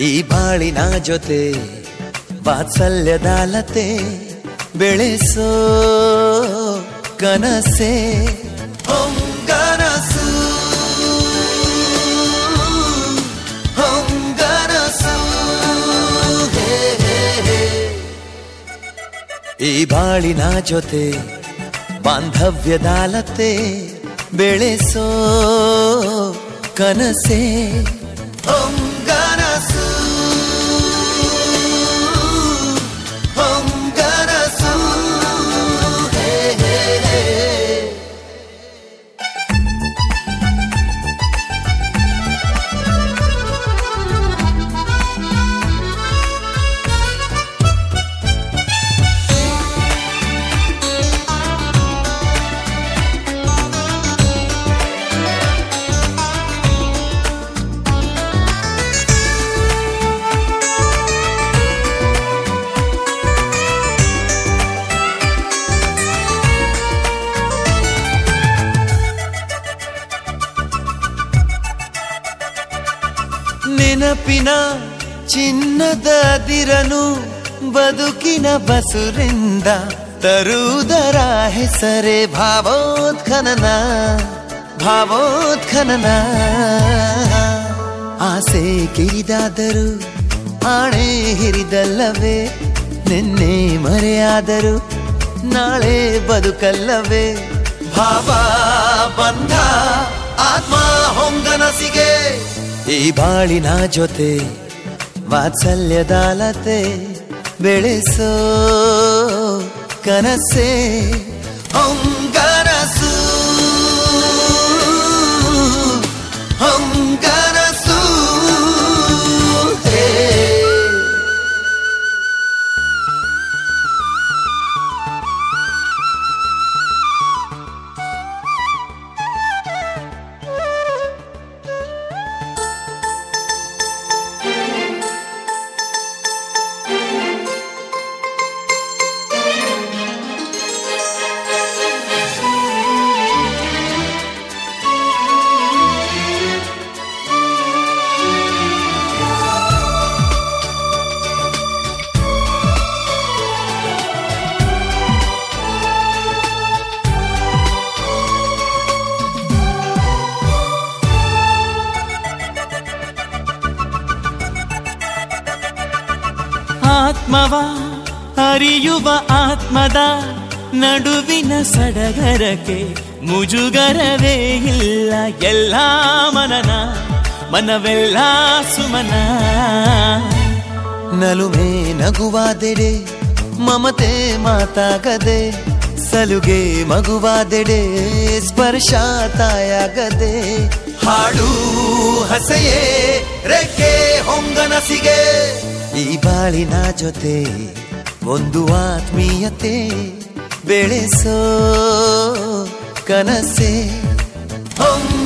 ಈ ಬಾಳಿನ ಜೊತೆ ವಾತ್ಸಲ್ಯದಾಲತೆ ಬೆಳೆಸೋ ಕನಸೆ ಹೊಂಗನಸು ಹೊಂಗನಸು ಹೇ, ಹೇ, ಹೇ. ಈ ಬಾಳಿನ ಜೊತೆ ಬಾಂಧವ್ಯದಾಲತೆ ಬೆಳೆಸೋ ಕನಸೆ ಹೊಂಗನಸು ಹೊಂಗನಸು ಹೇ, ಹೇ, ಹೇ. ನೆನಪಿನ ಚಿನ್ನದ ದಿರನು ಬದುಕಿನ ಬಸುರಿಂದ ತರುವುದರ ಹೆಸರೇ ಭಾವೋತ್ಖನನ ಭಾವೋತ್ಖನನ ಆಸೆ ಕಿರಿದಾದರೂ ಆಣೆ ಹಿರಿದಲ್ಲವೇ ನಿನ್ನೆ ಮರೆಯಾದರೂ ನಾಳೆ ಬದುಕಲ್ಲವೇ ಭಾವ ಬಂಧ ಆತ್ಮ ಹೊಂಗನಸಿಗೆ ಈ ಬಾಳಿನ ಜೊತೆ ವಾತ್ಸಲ್ಯದಾಲತೆ ಬೆಳೆಸೋ ಕನಸೆ ಹೊಂಗನಸು ಹೊಂಗನಸು ಹೇ ಆತ್ಮವ ಅರಿಯುವ ಆತ್ಮದ ನಡುವಿನ ಸಡಗರಕ್ಕೆ ಮುಜುಗರವೇ ಇಲ್ಲ ಎಲ್ಲ ಮನನ ಮನವೆಲ್ಲ ಸುಮನ ನಲುಮೆ ನಗುವಾದೆಡೆ ಮಮತೆ ಮಾತಾಗದೆ ಸಲುಗೆ ಮಗುವಾದೆಡೆ ಸ್ಪರ್ಶ ತಾಯಾಗದೆ ಹಾಡು ಹಸೆಯೇ ರೆಕ್ಕೆ ಹೊಂಗನಸಿಗೆ ಈ ಬಾಳಿನ ಜೊತೆ ಒಂದು ಆತ್ಮೀಯತೆ ಬೆಳೆಸೋ ಕನಸೆ ಹೊಂಗ